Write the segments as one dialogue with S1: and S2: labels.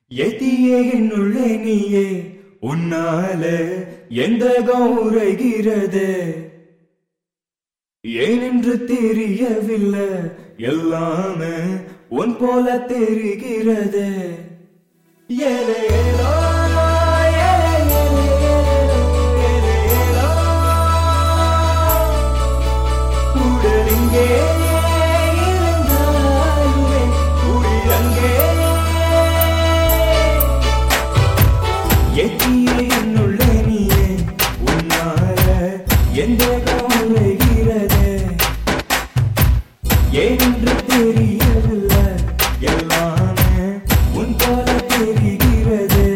S1: எதியே என்னுள்ளே நீயே உன்னால எந்த கௌரைகிறது ஏனென்று தெரியவில்லை எல்லாமே உன் போல தெரிகிறது ஏலே ஏலோ, ஏலே ஏலே ஏலே, ஏலே ஏலோ. உடலிங்கே இருந்தாலுமே உயிரங்கே எத்தியே என்னுள்ளே நீயே உன்னால எந்த கவலைகிறது ஏனென்று தெரியவில்லை எல்லாமே உன் போல தெரிகிறது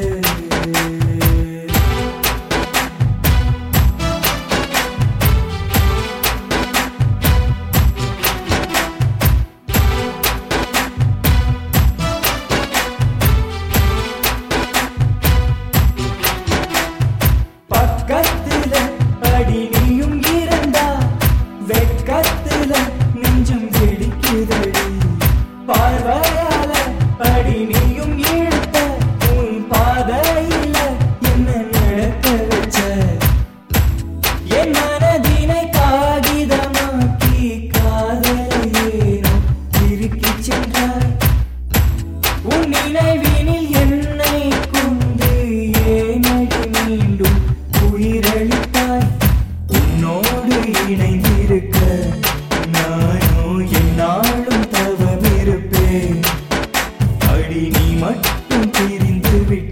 S1: பக்கத்துல அடி நீயும் இருந்தா வெக்கத்துல நெஞ்சம் வெடிக்குதடி பார்வையால அடி நீயும் இழுத்த உன் பாதையில என்ன நடக்க வச்ச என் மனதினை காகிதமாக்கி காதலையேனோ திருக்கிச் சென்றாய் உன் நினைவினில் என்னை கொண்டு ஏனடி மீண்டும் உயிரளித்தாய் உன்னோடு இணைந்திருக்க நானோ என்னாலும் தவமிருப்பேன் அடி நீ மட்டும் பிரிந்து விட்டாய்